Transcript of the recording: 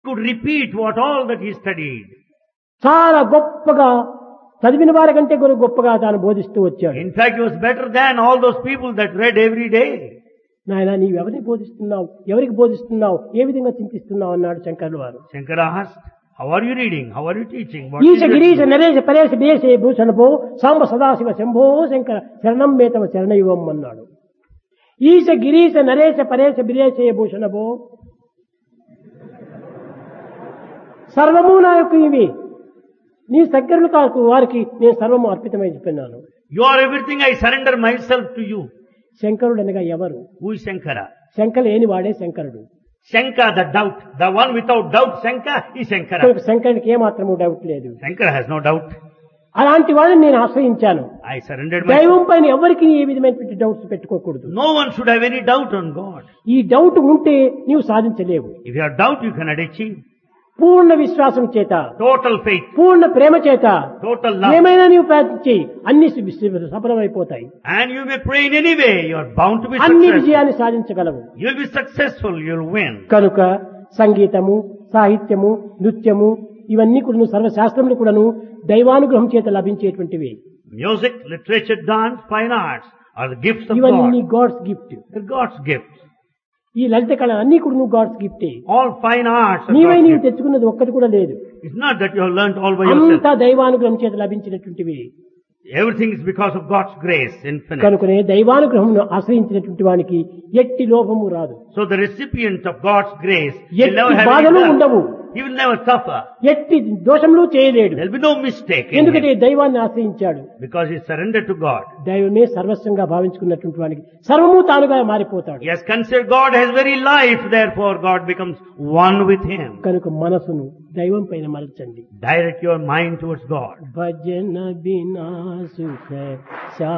could repeat what all that he studied. చాలా గొప్పగా చదివిన వారి కంటే కూడా గొప్పగా తాను బోధిస్తూ వచ్చాడు In fact, he was better than all those people that read every day. నాయన నీవు ఎవరికి బోధిస్తున్నావు ఎవరికి బోధిస్తున్నావు ఏ విధంగా చింతిస్తున్నావు అన్నాడు శంకరులు వారు Shankara asked, how are you reading? How are you teaching? What ఈశ is it? గిరీశ నరేశ పరేశ బేసే భూషణభో సాంబ సదాశివ శంభో శంకర శరణం మేతవ శరణయువం అన్నాడు ఈశ గిరీశ నరేశ పరేశ బిరేశే భూషణభో సర్వము నా యొక్క ఇవి నీ శంకరులు కాకు వారికి నేను సర్వము అర్పితమై చెప్పినాను You are everything. I surrender myself to you. శంకరుడు అనగా ఎవరు Who is Shankara? శంక లేని వాడే శంకరుడు Shanka, the doubt. The one without doubt, Shanka is Shankara. కనుక శంకరుడికి ఏమాత్రము డౌట్ లేదు Shankara has no doubt. అలాంటి వాడిని నేను ఆశ్రయించాను I surrendered myself. దైవం పైన ఎవరికి ఏ విధమైనటువంటి డౌట్స్ పెట్టుకోకూడదు No one should have any doubt on God. ఈ డౌట్ ఉంటే నీవు సాధించలేవు If you have doubt, you cannot achieve. పూర్ణ విశ్వాసం చేత Total faith, పూర్ణ ప్రేమ చేత total love. ఏమైనా నీవు ప్రయత్నించి అన్ని సి- సి- సఫలమైపోతాయి And you may pray in any way. You are bound to be అన్ని successful. విజయాన్ని సాధించగలవు You will be successful. You will win. కనుక సంగీతము సాహిత్యము నృత్యము ఇవన్నీ కూడా సర్వశాస్త్రములు కూడాను దైవానుగ్రహం చేత లభించేటువంటివి Music, literature, dance, fine arts are the gifts of ఇవన్నీ God. God's gift They're God's gifts. ఈ లలిత కళ అన్ని కూడా గాడ్స్ గిఫ్టే All fine arts are నీవై God's నీవు gifts. తెచ్చుకున్నది ఒక్కటి కూడా లేదు It's not that you have learnt all by yourself. అంతా దైవానుగ్రహం చేత లభించినటువంటివి Everything is because of God's grace, infinite. కనుకనే దైవానుగ్రహం ఆశ్రయించినటువంటి వానికి ఎట్టి లోపము రాదు So the recipient of God's grace will ఎట్టి never have బాధలు any ఉండవు doubt. He will never suffer. ఎట్టి దోషములు చేయలేడు There will be no mistake in ఎందుకంటే him దైవాన్ని ఆశ్రయించాడు because he surrendered to God. దైవమే సర్వస్వంగా భావించుకున్నటువంటి వానికి సర్వము తానుగా మారిపోతాడు He has considered God as very life, therefore God becomes one with him. కనుక మనసును దైవం పైన మరచండి Direct your mind towards God. భజన బినా సుఖ